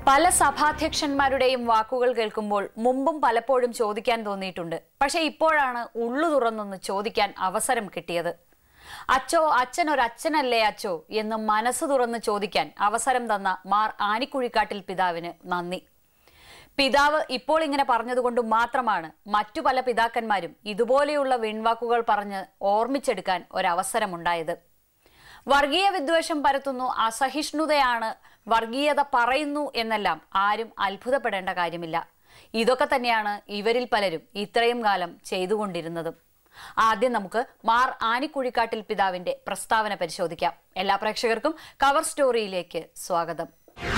പല സഭാധ്യക്ഷന്മാരുടെയും വാക്കുകൾ കേൾക്കുമ്പോൾ മുമ്പും പലപ്പോഴും ചോദിക്കാൻ തോന്നിയിട്ടുണ്ട് പക്ഷെ ഇപ്പോഴാണ് ഉള്ളു തുറന്നൊന്ന് ചോദിക്കാൻ അവസരം കിട്ടിയത് അച്ചോ അച്ഛൻ ഒരു അച്ഛനല്ലേ അച്ചോ എന്ന് മനസ്സ് തുറന്ന് ചോദിക്കാൻ അവസരം തന്ന മാർ ആനിക്കുഴിക്കാട്ടിൽ പിതാവിന് നന്ദി പിതാവ് ഇപ്പോൾ ഇങ്ങനെ പറഞ്ഞതുകൊണ്ട് മാത്രമാണ് മറ്റു പല പിതാക്കന്മാരും ഇതുപോലെയുള്ള വീൺവാക്കുകൾ പറഞ്ഞ് ഓർമ്മിച്ചെടുക്കാൻ ഒരവസരമുണ്ടായത് വർഗീയ വിദ്വേഷം പരത്തുന്നു അസഹിഷ്ണുതയാണ് വർഗീയത പറയുന്നു എന്നെല്ലാം ആരും അത്ഭുതപ്പെടേണ്ട കാര്യമില്ല ഇതൊക്കെ തന്നെയാണ് ഇവരിൽ പലരും ഇത്രയും കാലം ചെയ്തുകൊണ്ടിരുന്നതും ആദ്യം നമുക്ക് മാർ ആനിക്കുഴിക്കാട്ടിൽ പിതാവിന്റെ പ്രസ്താവന പരിശോധിക്കാം എല്ലാ പ്രേക്ഷകർക്കും കവർ സ്റ്റോറിയിലേക്ക് സ്വാഗതം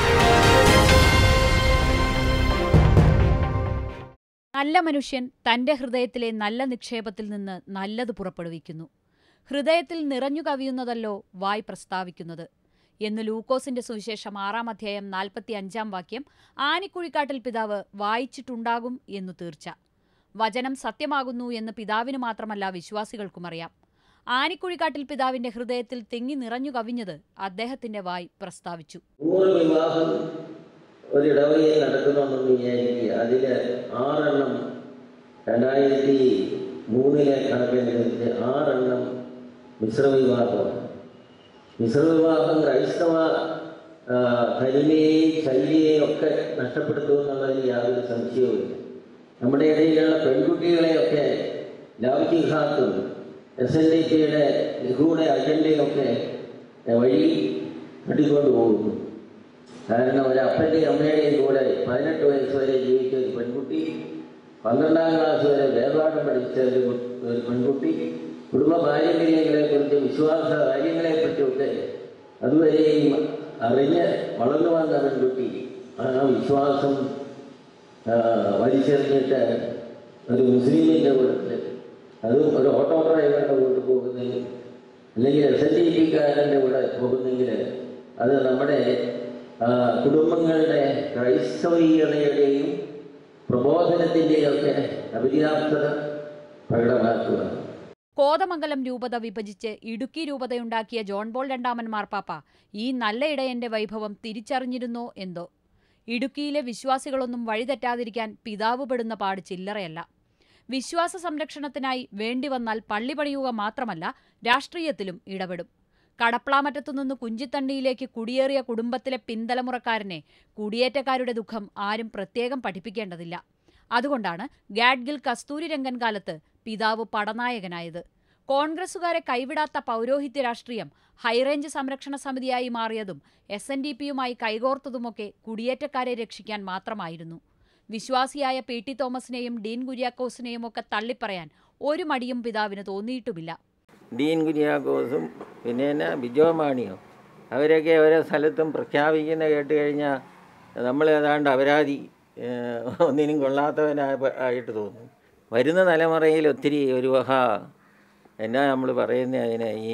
നല്ല മനുഷ്യൻ തന്റെ ഹൃദയത്തിലെ നല്ല നിക്ഷേപത്തിൽ നിന്ന് നല്ലത് പുറപ്പെടുവിക്കുന്നു ഹൃദയത്തിൽ നിറഞ്ഞു കവിയുന്നതല്ലോ വായ് പ്രസ്താവിക്കുന്നത് എന്ന് ലൂക്കോസിന്റെ സുവിശേഷം ആറാം അധ്യായം നാൽപ്പത്തി അഞ്ചാം വാക്യം ആനിക്കുഴിക്കാട്ടിൽ പിതാവ് വായിച്ചിട്ടുണ്ടാകും എന്നു തീർച്ച വചനം സത്യമാകുന്നു എന്ന് പിതാവിന് മാത്രമല്ല വിശ്വാസികൾക്കും അറിയാം ആനിക്കുഴിക്കാട്ടിൽ പിതാവിന്റെ ഹൃദയത്തിൽ തിങ്ങി നിറഞ്ഞു കവിഞ്ഞത് അദ്ദേഹത്തിന്റെ വായ് പ്രസ്താവിച്ചു നൂറ് വിവാഹം ഒരിടവകയിൽ നടക്കുന്നുണ്ടെന്ന് വിചാരിക്കുക അതിൽ ആറെണ്ണം രണ്ടായിരത്തി മൂന്നിലെ കണക്കനുസരിച്ച് ആറെണ്ണം മിശ്രവിവാഹമാണ് മിശ്രവിവാഹം ക്രൈസ്തവ ആ, തനിമയെയും ശൈലിയെയും ഒക്കെ നഷ്ടപ്പെടുത്തുമെന്നുള്ളതിൽ യാതൊരു സംശയവുമില്ല നമ്മുടെ ഇടയിലുള്ള പെൺകുട്ടികളെയൊക്കെ ലവ് ജിഹാത്തും എസ് എൻ ഡി പിയുടെ നിഗൂഢ അജണ്ടയൊക്കെ വഴി കെട്ടിക്കൊണ്ട് പോകുന്നു കാരണം ഒരു അപ്പൻ്റെയും അമ്മയുടെയും കൂടെ പതിനെട്ട് വയസ്സ് വരെ ജീവിച്ച ഒരു പെൺകുട്ടി പന്ത്രണ്ടാം ക്ലാസ് വരെ വേദപാഠം പഠിച്ച ഒരു കു- ഒരു പെൺകുട്ടി കുടുംബ പാരമ്പര്യങ്ങളെക്കുറിച്ച് വിശ്വാസ കാര്യങ്ങളെപ്പറ്റിയൊക്കെ അതുവരെയും അറിഞ്ഞ് വളർന്നു വന്ന പെൺകുട്ടി ആ വിശ്വാസം ആ, വലിച്ചെറിഞ്ഞിട്ട് ഒരു മുസ്ലിമിൻ്റെ കൂട്ടത്തിൽ അതും ഒരു ഓട്ടോ ഡ്രൈവറുടെ കൂട്ട് പോകുന്നെങ്കിൽ അല്ലെങ്കിൽ എസ് എൻ ഡി പിക്കാരൻ്റെ കൂടെ പോകുന്നെങ്കിൽ അത് നമ്മുടെ ആ, കുടുംബങ്ങളുടെ ക്രൈസ്തവീയതയുടെയും പ്രബോധനത്തിൻ്റെയും ഒക്കെ അപര്യാപ്തത പ്രകടമാക്കുക കോതമംഗലം രൂപത വിഭജിച്ച് ഇടുക്കി രൂപതയുണ്ടാക്കിയ ജോൺ പോൾ രണ്ടാമൻ മാർപ്പാപ്പ ഈ നല്ല ഇടയന്റെ വൈഭവം തിരിച്ചറിഞ്ഞിരുന്നോ എന്തോ ഇടുക്കിയിലെ വിശ്വാസികളൊന്നും വഴിതെറ്റാതിരിക്കാൻ പിതാവ് പെടുന്ന പാട് ചില്ലറയല്ല വിശ്വാസ സംരക്ഷണത്തിനായി വേണ്ടി വന്നാൽ പള്ളി പണിയുക മാത്രമല്ല രാഷ്ട്രീയത്തിലും ഇടപെടും കടപ്ലാമറ്റത്തുനിന്ന് കുഞ്ചിത്തണ്ടിയിലേക്ക് കുടിയേറിയ കുടുംബത്തിലെ പിന്തലമുറക്കാരനെ കുടിയേറ്റക്കാരുടെ ദുഃഖം ആരും പ്രത്യേകം പഠിപ്പിക്കേണ്ടതില്ല അതുകൊണ്ടാണ് ഗാഡ്ഗിൽ കസ്തൂരി രംഗൻ കാലത്ത് പിതാവ് പടനായകനായത് കോൺഗ്രസുകാരെ കൈവിടാത്ത പൗരോഹിത്യ രാഷ്ട്രീയം ഹൈറേഞ്ച് സംരക്ഷണ സമിതിയായി മാറിയതും എസ് എൻ ഡി പിയുമായി കൈകോർത്തതുമൊക്കെ കുടിയേറ്റക്കാരെ രക്ഷിക്കാൻ മാത്രമായിരുന്നു വിശ്വാസിയായ പി ടി തോമസിനെയും ഡീൻ കുര്യാക്കോസിനെയും ഒക്കെ തള്ളിപ്പറയാൻ ഒരു മടിയും പിതാവിന് തോന്നിയിട്ടുമില്ല ഡീൻ കുര്യാക്കോസും പിന്നെ എന്നാ ബിജോ മാണിയോ അവരൊക്കെ ഓരോ സ്ഥലത്തും പ്രഖ്യാപിക്കുന്ന കേട്ട് കഴിഞ്ഞാൽ നമ്മൾ ഏതാണ്ട് അപരാധി ഏഹ്, ഒന്നിനും കൊള്ളാത്തവനായ ആയിട്ട് തോന്നും വരുന്ന തലമുറയിൽ ഒത്തിരി ഒരു വഹ എന്നാ നമ്മൾ പറയുന്ന അതിനെ ഈ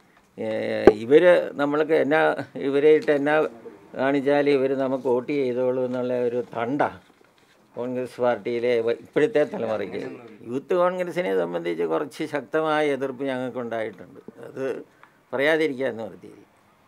ഇവർ നമ്മൾക്ക് എന്നാ ഇവരെ ഇട്ട് എന്നാ കാണിച്ചാൽ ഇവർ നമുക്ക് വോട്ട് ചെയ്തോളൂ എന്നുള്ള ഒരു തണ്ട കോൺഗ്രസ് പാർട്ടിയിലെ വ- ഇപ്പോഴത്തെ തലമുറയ്ക്ക് യൂത്ത് കോൺഗ്രസിനെ സംബന്ധിച്ച് കുറച്ച് ശക്തമായ എതിർപ്പ് ഞങ്ങൾക്കുണ്ടായിട്ടുണ്ട് അത് പറയാതിരിക്കാന്ന് നിർത്തിയില്ല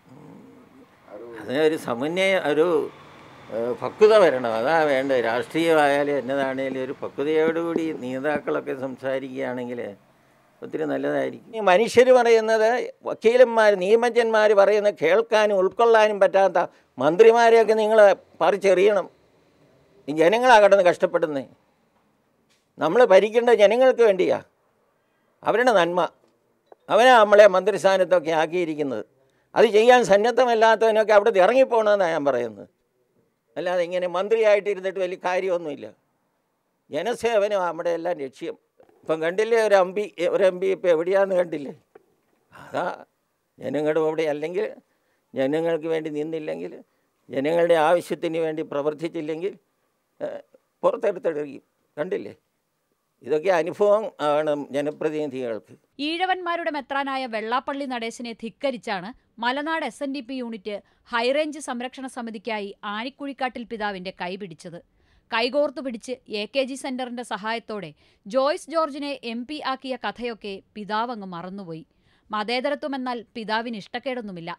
അതിനൊരു സമന്വയ ഒരു ഏഹ്, പക്വത വരണം അതാ വേണ്ടത് രാഷ്ട്രീയമായാലും എന്നതാണേലും ഒരു പക്വതയോടുകൂടി നേതാക്കളൊക്കെ സംസാരിക്കുകയാണെങ്കിൽ ഒത്തിരി നല്ലതായിരിക്കും ഈ മനുഷ്യർ പറയുന്നത് വക്കീലന്മാർ നിയമജ്ഞന്മാർ പറയുന്നത് കേൾക്കാനും ഉൾക്കൊള്ളാനും പറ്റാത്ത മന്ത്രിമാരെയൊക്കെ നിങ്ങൾ പറിച്ചെറിയണം ഈ ജനങ്ങളാ കിടന്ന് കഷ്ടപ്പെടുന്നത് നമ്മൾ ഭരിക്കേണ്ട ജനങ്ങൾക്ക് വേണ്ടിയാ അവരുടെ നന്മ അവനാ നമ്മളെ മന്ത്രിസ്ഥാനത്തൊക്കെ ആക്കിയിരിക്കുന്നത് അത് ചെയ്യാൻ സന്നദ്ധമല്ലാത്തവനൊക്കെ അവിടെ നിന്ന് ഇറങ്ങിപ്പോകണമെന്നാണ് ഞാൻ പറയുന്നത് അല്ലാതെ ഇങ്ങനെ മന്ത്രിയായിട്ട് ഇരുന്നിട്ട് വലിയ കാര്യമൊന്നുമില്ല ജനസേവനം നമ്മുടെ എല്ലാം ലക്ഷ്യം ഇപ്പം കണ്ടില്ലേ ഒരു എം പി ഒരു എം പി ഇപ്പം എവിടെയാന്ന് കണ്ടില്ലേ അതാ ജനങ്ങളുടെ കൂടെ അല്ലെങ്കിൽ ജനങ്ങൾക്ക് വേണ്ടി നിന്നില്ലെങ്കിൽ ജനങ്ങളുടെ ആവശ്യത്തിന് വേണ്ടി പ്രവർത്തിച്ചില്ലെങ്കിൽ ഏഹ്, പുറത്തെടുത്തെടുക്കും കണ്ടില്ലേ ഇതൊക്കെ അനുഭവം ആണ് ജനപ്രതിനിധികൾക്ക് ഈഴവന്മാരുടെ മെത്രാനായ വെള്ളാപ്പള്ളി നടേശനെ ധിക്കരിച്ചാണ് Malanad S N D P unit high range സംരക്ഷണ സമിതിക്കായി ആനിക്കുഴിക്കാട്ടിൽ പിതാവിന്റെ കൈപിടിച്ചത് കൈകോർത്തു പിടിച്ച് എ കെ ജി സെന്ററിന്റെ സഹായത്തോടെ ജോയ്സ് ജോർജിനെ എം പി ആക്കിയ കഥയൊക്കെ പിതാവ് അങ്ങ് മറന്നുപോയി മതേതരത്വമെന്നാൽ പിതാവിന് ഇഷ്ടക്കേടൊന്നുമില്ല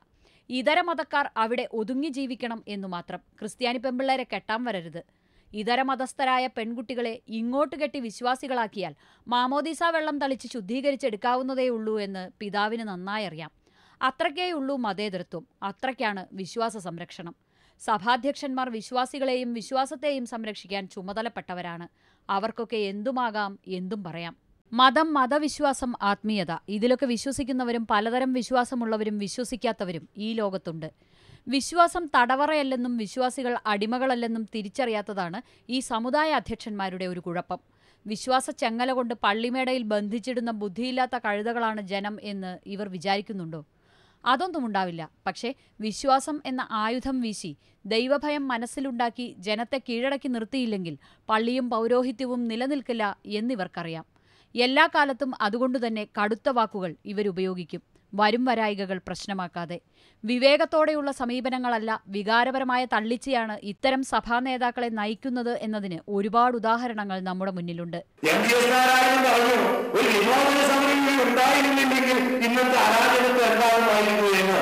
ഇതര മതക്കാർ അവിടെ ഒതുങ്ങി ജീവിക്കണം എന്നു മാത്രം ക്രിസ്ത്യാനി പെമ്പിള്ളേരെ കെട്ടാൻ വരരുത് ഇതര മതസ്ഥരായ പെൺകുട്ടികളെ ഇങ്ങോട്ട് കെട്ടി വിശ്വാസികളാക്കിയാൽ മാമോദീസ വെള്ളം തളിച്ച് ശുദ്ധീകരിച്ചെടുക്കാവുന്നതേയുള്ളൂ എന്ന് പിതാവിന് നന്നായി അറിയാം അത്രയ്ക്കേയുള്ളൂ മതേതരത്വം അത്രയ്ക്കാണ് വിശ്വാസ സംരക്ഷണം സഭാധ്യക്ഷന്മാർ വിശ്വാസികളെയും വിശ്വാസത്തെയും സംരക്ഷിക്കാൻ ചുമതലപ്പെട്ടവരാണ് അവർക്കൊക്കെ എന്തുമാകാം എന്തും പറയാം മതം മതവിശ്വാസം ആത്മീയത ഇതിലൊക്കെ വിശ്വസിക്കുന്നവരും പലതരം വിശ്വാസമുള്ളവരും വിശ്വസിക്കാത്തവരും ഈ ലോകത്തുണ്ട് വിശ്വാസം തടവറയല്ലെന്നും വിശ്വാസികൾ അടിമകളല്ലെന്നും തിരിച്ചറിയാത്തതാണ് ഈ സമുദായ അധ്യക്ഷന്മാരുടെ ഒരു കുഴപ്പം വിശ്വാസ ചെങ്ങല കൊണ്ട് പള്ളിമേടയിൽ ബന്ധിച്ചിടുന്ന ബുദ്ധിയില്ലാത്ത കഴുതകളാണ് ജനം എന്ന് ഇവർ വിചാരിക്കുന്നുണ്ടോ അതൊന്നും ഉണ്ടാവില്ല പക്ഷേ വിശ്വാസം എന്ന ആയുധം വീശി ദൈവഭയം മനസ്സിലുണ്ടാക്കി ജനത്തെ കീഴടക്കി നിർത്തിയില്ലെങ്കിൽ പള്ളിയും പൗരോഹിത്യവും നിലനിൽക്കില്ല എന്നിവർക്കറിയാം എല്ലാ കാലത്തും അതുകൊണ്ടുതന്നെ കടുത്ത വാക്കുകൾ ഇവരുപയോഗിക്കും വരും വരായികകൾ പ്രശ്നമാക്കാതെ വിവേകത്തോടെയുള്ള സമീപനങ്ങളല്ല വികാരപരമായ തള്ളിച്ചയാണ് ഇത്തരം സഭാ നേതാക്കളെ നയിക്കുന്നത് എന്നതിന് ഒരുപാട് ഉദാഹരണങ്ങൾ നമ്മുടെ മുന്നിലുണ്ട് എം ജി എസ് നാരായണൻ പറഞ്ഞു ഒരു വിമോചന സമരം ഇവിടെ ഉണ്ടായിരുന്നില്ലെങ്കിൽ ഇന്നത്തെ അരാജകത്വം എന്താകുമായിരുന്നു എന്ന്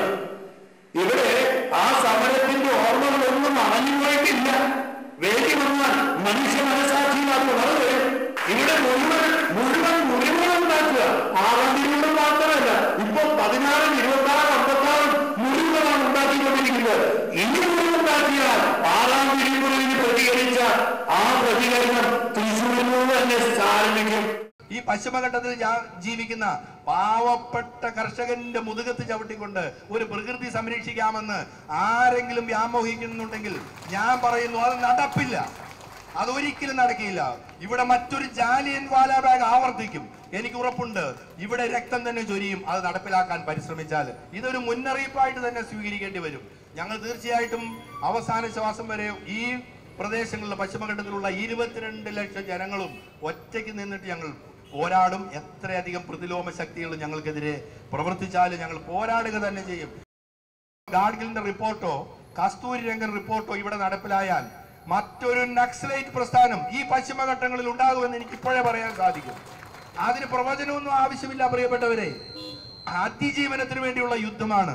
ഇവിടെ ആ സമരത്തിന്റെ ഓർമ്മകളൊന്നും അണഞ്ഞുപോയിട്ടില്ല വേണ്ടി വന്നാൽ മനുഷ്യ മനസാക്ഷിയില്ലാത്ത വളരെ ഇവിടെ മുഴുവൻ മുഴുവൻ മുറിവുകളുണ്ടാക്കുക ആറാം മാത്രമല്ല ഇപ്പൊ പതിനാറും ഇരുപത്തി ആറും അമ്പത്തി ആറും മുറിവുകളാണ് ഉണ്ടാക്കിക്കൊണ്ടിരിക്കുന്നത് ഇനി മുറിവുണ്ടാക്കിയാൽ ആറാം തിരുമുറിവിന് പ്രതികരിച്ച ആ പ്രതികരണം തൃശ്ശൂരിൽ നിന്ന് തന്നെ ആരംഭിക്കും ഈ പശ്ചിമഘട്ടത്തിൽ ജാ- ജീവിക്കുന്ന പാവപ്പെട്ട കർഷകന്റെ മുതുകത്ത് ചവിട്ടിക്കൊണ്ട് ഒരു പ്രകൃതി സംരക്ഷിക്കാമെന്ന് ആരെങ്കിലും വ്യാമോഹിക്കുന്നുണ്ടെങ്കിൽ ഞാൻ പറയുന്നു അത് നടപ്പില്ല അതൊരിക്കലും നടക്കില്ല ഇവിടെ മറ്റൊരു ജാലിയൻ വാലാബാഗ് ആവർത്തിക്കും എനിക്ക് ഉറപ്പുണ്ട് ഇവിടെ രക്തം തന്നെ ചൊരിയും അത് നടപ്പിലാക്കാൻ പരിശ്രമിച്ചാൽ ഇതൊരു മുന്നറിയിപ്പായിട്ട് തന്നെ സ്വീകരിക്കേണ്ടി വരും ഞങ്ങൾ തീർച്ചയായിട്ടും അവസാന ശ്വാസം വരെ ഈ പ്രദേശങ്ങളിലെ പശ്ചിമഘട്ടത്തിലുള്ള ഇരുപത്തിരണ്ട് ലക്ഷം ജനങ്ങളും ഒറ്റയ്ക്ക് നിന്നിട്ട് ഞങ്ങൾ പോരാടും എത്രയധികം പ്രതിലോമ ശക്തികൾ ഞങ്ങൾക്കെതിരെ പ്രവർത്തിച്ചാലും ഞങ്ങൾ പോരാടുക തന്നെ ചെയ്യും ഗാഡ്ഗിലിന്റെ റിപ്പോർട്ടോ കസ്തൂരി രംഗൻ റിപ്പോർട്ടോ ഇവിടെ നടപ്പിലായാൽ മറ്റൊരു നക്സലൈറ്റ് പ്രസ്ഥാനം ഈ പശ്ചിമഘട്ടങ്ങളിൽ ഉണ്ടാകുമെന്ന് എനിക്ക് ഇപ്പോഴേ പറയാൻ സാധിക്കും അതിന് പ്രവചനമൊന്നും ആവശ്യമില്ല പ്രിയപ്പെട്ടവരെ അതിജീവനത്തിന് വേണ്ടിയുള്ള യുദ്ധമാണ്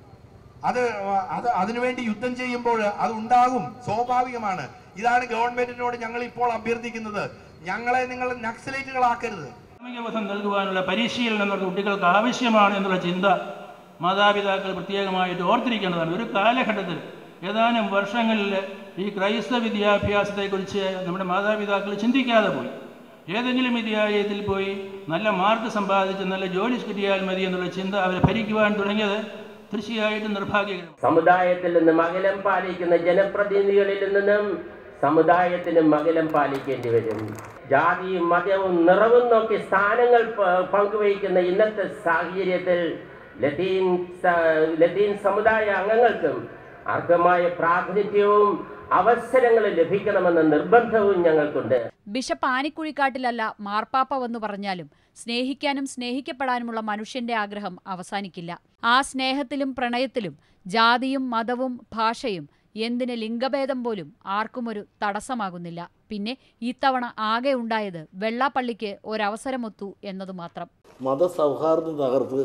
അത് അത് അതിനുവേണ്ടി യുദ്ധം ചെയ്യുമ്പോൾ അത് ഉണ്ടാകും സ്വാഭാവികമാണ് ഇതാണ് ഗവൺമെന്റിനോട് ഞങ്ങൾ ഇപ്പോൾ അഭ്യർത്ഥിക്കുന്നത് ഞങ്ങളെ നിങ്ങൾ നക്സലൈറ്റുകളാക്കരുത് ധാർമ്മികബോധം നൽകുവാനുള്ള പരിശീലനം എന്ന് പറഞ്ഞ കുട്ടികൾക്ക് ആവശ്യമാണ് എന്നുള്ള ചിന്ത മാതാപിതാക്കൾ പ്രത്യേകമായിട്ട് ഓർത്തിരിക്കേണ്ടതാണ് ഒരു കാലഘട്ടത്തിൽ ഏതാനും വർഷങ്ങളിൽ ഈ ക്രൈസ്തവ വിദ്യാഭ്യാസത്തെക്കുറിച്ച് നമ്മുടെ മാതാപിതാക്കൾ ചിന്തിക്കാതെ പോയി ഏതെങ്കിലും വിദ്യാലയത്തിൽ പോയി നല്ല മാർക്ക് സമ്പാദിച്ച് നല്ല ജോലി കിട്ടിയാൽ മതി എന്നുള്ള ചിന്ത അവരെ ഭരിക്കുവാൻ തുടങ്ങിയത് തീർച്ചയായിട്ടും നിർഭാഗ്യകരമാണ് സമുദായത്തിൽ നിന്നും അകലം പാലിക്കുന്ന ജനപ്രതിനിധികളിൽ നിന്നും സമുദായത്തിന് അകലം പാലിക്കേണ്ടി വരും ജാതിയും മതവും നിറവും നോക്കി സ്ഥാനങ്ങൾ പ- പങ്കുവയ്ക്കുന്ന ഇന്നത്തെ സാഹചര്യത്തിൽ ലത്തീൻ സ- ലത്തീൻ സമുദായ അംഗങ്ങൾക്കും അർഹമായ പ്രാതിനിധ്യവും അവസരങ്ങളും ലഭിക്കണമെന്ന നിർബന്ധവും ഞങ്ങൾക്കുണ്ട് ബിഷപ്പ് ആനിക്കുഴിക്കാട്ടിലല്ല മാർപ്പാപ്പ വന്നു പറഞ്ഞാലും സ്നേഹിക്കാനും സ്നേഹിക്കപ്പെടാനുമുള്ള മനുഷ്യന്റെ ആഗ്രഹം അവസാനിക്കില്ല ആ സ്നേഹത്തിലും പ്രണയത്തിലും ജാതിയും മതവും ഭാഷയും എന്തിന് ലിംഗഭേദം പോലും ആർക്കുമൊരു തടസ്സമാകുന്നില്ല പിന്നെ ഇത്തവണ ആകെ ഉണ്ടായത് വെള്ളാപ്പള്ളിക്ക് ഒരവസരമൊത്തു എന്നതു മാത്രം മതസൗഹാർദ്ദം തകർത്ത്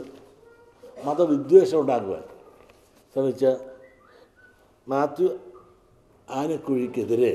മതവിദ്വേഷം ഉണ്ടാക്കുവാൻ ശ്രമിച്ച മാത്യു ആനക്കുഴിക്കെതിരെ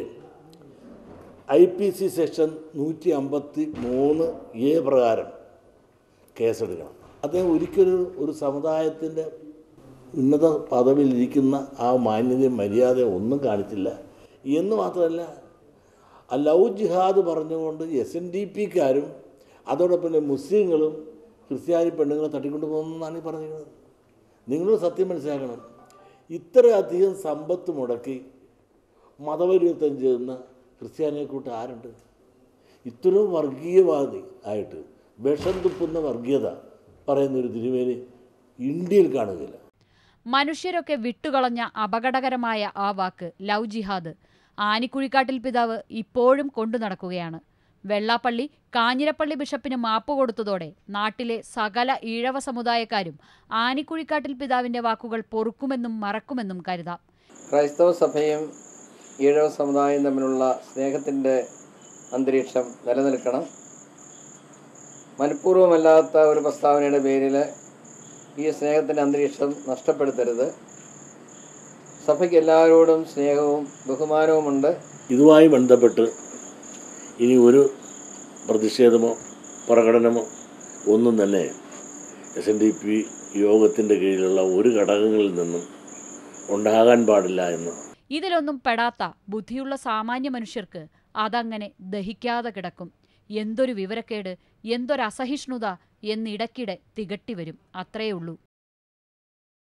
ഐ പി സി സെക്ഷൻ നൂറ്റി അമ്പത്തി മൂന്ന് എ പ്രകാരം കേസെടുക്കണം അദ്ദേഹം ഒരിക്കലും ഒരു സമുദായത്തിൻ്റെ ഉന്നത പദവിയിലിരിക്കുന്ന ആ മാന്യതയും മര്യാദയും ഒന്നും കാണിച്ചില്ല എന്ന് മാത്രമല്ല ആ ലവ് ജിഹാദ് പറഞ്ഞുകൊണ്ട് എസ് എൻ ഡി പിക്കാരും അതോടൊപ്പം തന്നെ മുസ്ലിങ്ങളും ക്രിസ്ത്യാനി പെണ്ണുങ്ങളെ തട്ടിക്കൊണ്ട് പോകുന്നതാണ് ഈ പറഞ്ഞിരിക്കുന്നത് നിങ്ങൾ സത്യം മനസ്സിലാക്കണം ഇത്രയധികം സമ്പത്ത് മുടക്കി മതപരിവർത്തനം ചെയ്യുന്ന ക്രിസ്ത്യാനിയെ കൂട്ട് ആരുണ്ട് ഇത്രയും വർഗീയവാദി ആയിട്ട് വിഷം തുപ്പുന്ന വർഗീയത പറയുന്നൊരു തിരുമേനി ഇന്ത്യയിൽ കാണുകയില്ല മനുഷ്യരൊക്കെ വിട്ടുകളഞ്ഞ അപകടകരമായ ആ വാക്ക് ലവ് ജിഹാദ് ആനിക്കുഴിക്കാട്ടിൽ പിതാവ് ഇപ്പോഴും കൊണ്ടു നടക്കുകയാണ് വെള്ളാപ്പള്ളി കാഞ്ഞിരപ്പള്ളി ബിഷപ്പിന് മാപ്പ് കൊടുത്തതോടെ നാട്ടിലെ സകല ഈഴവ സമുദായക്കാരും ആനിക്കുഴിക്കാട്ടിൽ പിതാവിന്റെ വാക്കുകൾ പൊറുക്കുമെന്നും മറക്കുമെന്നും കരുതാം ക്രൈസ്തവ സഭയും ഈഴവ സമുദായവും തമ്മിലുള്ള സ്നേഹത്തിൻ്റെ അന്തരീക്ഷം നിലനിൽക്കണം മനഃപൂർവ്വമല്ലാത്ത ഒരു പ്രസ്താവനയുടെ പേരിൽ ഈ സ്നേഹത്തിൻ്റെ അന്തരീക്ഷം നഷ്ടപ്പെടുത്തരുത് സഭയ്ക്ക് എല്ലാവരോടും സ്നേഹവും ബഹുമാനവുമുണ്ട് ഇതുമായി ബന്ധപ്പെട്ട് ഇനി ഒരു പ്രതിഷേധമോ പ്രകടനമോ ഒന്നും തന്നെ എസ് എൻ ഡി പി യോഗത്തിൻ്റെ കീഴിലുള്ള ഒരു ഘടകങ്ങളിൽ നിന്നും ഉണ്ടാകാൻ പാടില്ല എന്ന് ഇതിലൊന്നും പെടാത്ത ബുദ്ധിയുള്ള സാമാന്യ മനുഷ്യർക്ക് അതങ്ങനെ ദഹിക്കാതെ കിടക്കും എന്തൊരു വിവരക്കേട് എന്തൊരു അസഹിഷ്ണുത എന്നിടയ്ക്കിടെ തികട്ടി വരും അത്രയേ ഉള്ളൂ